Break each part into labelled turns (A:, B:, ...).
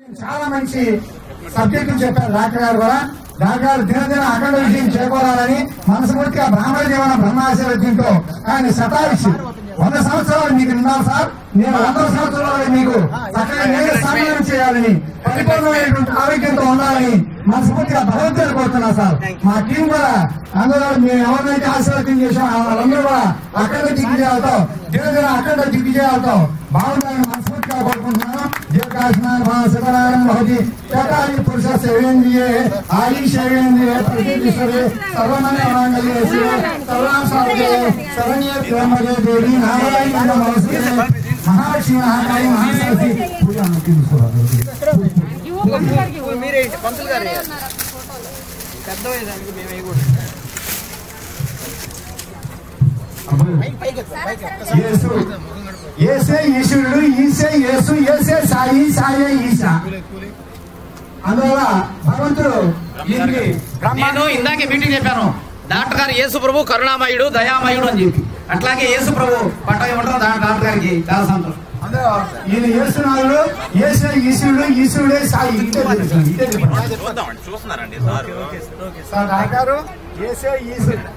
A: చాలా మంచి సబ్జెక్టులు చెప్పారు డాక్టర్ గారు కూడా డాక్టర్ గారు దినదిన అఖండ విజయం చేకూరాలని మనస్ఫూర్తిగా బ్రాహ్మణ జీవన బ్రహ్మాశీర్వద్యంతో ఆయన శతాయుషి వంద సంవత్సరాలు మీకు ఉండాలి సార్ నేను వంద సంవత్సరాలు మీకు చక్కగా నేను సన్మానం చేయాలని పరిపూర్ణమైనటువంటి ఆరోగ్యంతో ఉండాలని మనస్ఫూర్తిగా భగవంతుడు కోరుతున్నా సార్ మా టీం కూడా అందరూ మేము ఎవరినైతే ఆశీర్వదం చేసాం వాళ్ళందరూ కూడా అఖండ దిగ్విజయాలతో దినదిన అఖండ దిగ్విజయాలతో బాగుండాలని మనస్ఫూర్తిగా కోరుకుంటున్నాను దీర్ఘాయుష్మాన్ భవ సీతారాయణ భవతి ఏకాది పురుష సేవేంద్రియే ఆయి సేవేంద్రియే ప్రతిష్టరే సర్వమంగళ శివ సర్వాం సాధే శరణ్య త్రయంబకే దేవి నారాయణ నమస్తే మహాలక్ష్మి మహాకాళి మహాసరస్వతి పూజ
B: మీరే పంతులు గారు పెద్ద వయసు మేము వేయకూడదు పైకి ఎక్కు, పైకి ఎక్కు.
A: యేసు ఏసే ఈశ్వరుడు ఈసే యేసు ఏసే సాయి సాయే ఈశ అందువల్ల భగవంతుడు దీనికి
C: నేను ఇందాకే మీటింగ్ చెప్పాను డాక్టర్ గారు యేసు ప్రభు కరుణామయుడు దయామయుడు అని చెప్పి అట్లాగే యేసు ప్రభు పట్ట ఇవ్వడం డాక్టర్ గారికి చాలా సంతోషం
A: అందులో ఈయన యేసునాథుడు ఏసే ఈశ్వరుడు ఈశ్వరుడే సాయి ఇదే తెలుసు, ఇదే చెప్పండి.
D: చూద్దామండి చూస్తున్నారండి సార్
A: సార్ డాక్టర్ ఏసే ఈశ్వరుడు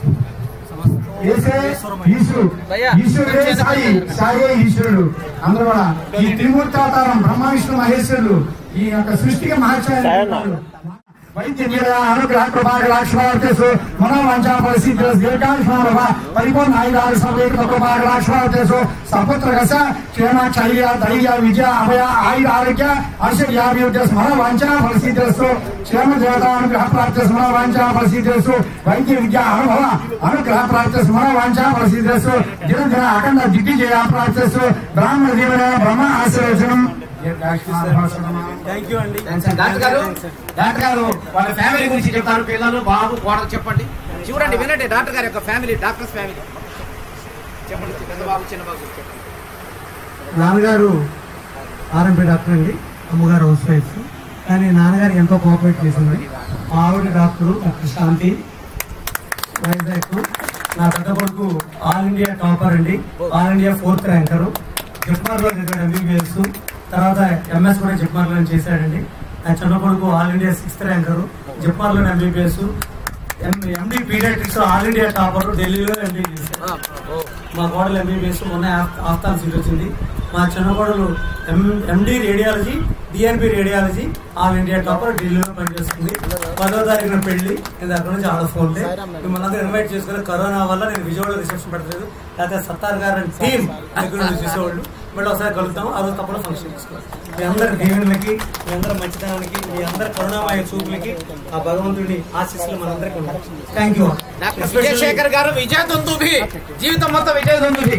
A: ఏసే ఈశ్వరుడు ఈశ్వరుడే సాయి సాయే ఈశ్వరుడు అందరూ కూడా ఈ త్రిమూర్తావతారం బ్రహ్మ విష్ణు మహేశ్వరుడు ఈ యొక్క సృష్టికి మహాచార్య వైద్య నిలయ అనుగ్రహ కృపాకరాక్షమార్తేసు మనోవంచా పరిస్థితి దీర్ఘాయుష్మాన పరిపూర్ణ ఆయుధాలు సభ్యుల కృపాకరాక్షమార్తేసు సపుత్రకస క్షేమ క్షైర్య ధైర్య విజయ అభయ ఆయుర ఆరోగ్య ఐశ్వర్యాభివృద్ధి మనోవంచా పరిస్థితులు క్షేమ దేవత అనుగ్రహ ప్రాప్తి మనోవంచా పరిస్థితులు వైద్య విద్య అనుభవ అనుగ్రహ ప్రాప్తి మనోవంచా పరిస్థితులు దిన దిన అఖండ దిగ్విజయ ప్రాప్తి బ్రాహ్మణ జీవన బ్రహ్మ ఆశీర్వచనం
B: థ్యాంక్ యూ అండి
C: డాక్టర్ గారు డాక్టర్ గారు వాళ్ళ ఫ్యామిలీ గురించి చెప్తారు పిల్లలు బాబు కోడలు చెప్పండి చూడండి వినండి డాక్టర్ గారి యొక్క ఫ్యామిలీ డాక్టర్స్ ఫ్యామిలీ చెప్పండి పెద్ద బాబు చిన్న బాబు చెప్పండి
E: నాన్నగారు ఆర్ఎంపీ డాక్టర్ అండి అమ్మగారు హౌస్ వైఫ్ కానీ నాన్నగారు ఎంతో కోఆపరేట్ చేసింది మా ఆవిడ డాక్టరు డాక్టర్ శాంతి వైజాగ్ నా పెద్ద కొడుకు ఆల్ ఇండియా టాపర్ అండి ఆల్ ఇండియా ఫోర్త్ ర్యాంకరు జిప్మార్లో చదివాడు ఎంబీబీఎస్ తర్వాత ఎంఎస్ కూడా జిప్మార్లో చేశాడండి నా చిన్న కొడుకు ఆల్ ఇండియా సిక్స్త్ ర్యాంకరు జిప్మార్లో MBBS MD paediatrics all India topper ఢిల్లీలో ఎంబీ చేశారు మా కోడలు ఎంబీబీఎస్ మొన్న ఆఫ్తాన్ సీట్ వచ్చింది మా చిన్న కోడలు MD radiology DNP radiology all India topper ఢిల్లీలో పనిచేస్తుంది పదో తారీఖున పెళ్లి నేను అక్కడ నుంచి ఆర్డర్ ఫోన్ మిమ్మల్ని అందరూ ఇన్వైట్ చేసుకుని కరోనా వల్ల నేను విజయవాడ రిసెప్షన్ పెట్టలేదు లేకపోతే సత్తార్ గారు టీం దగ్గర నుంచి చూసేవాళ్ళు మళ్ళీ ఒకసారి కలుగుతాం ఆ రోజు తప్పకుండా ఫంక్షన్ చేసుకోవాలి మీ అందరి దీవెనలకి మీ అందరి మంచితనానికి మీ అందరి కరుణామయ చూపులకి ఆ భగవంతుడి ఆశీస్సులు మనందరికీ ఉంటాయి థ్యాంక్ యూ
C: డాక్టర్ విజయశేఖర్ గారు విజయ దుందుభి జీవితం మొత్తం విజయ దుందుభి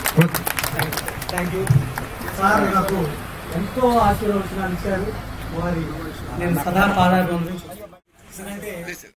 E: థ్యాంక్ యూ సార్ నాకు ఎంతో ఆశీర్వచనాలు ఇచ్చారు వారి నేను సదా పాదాలు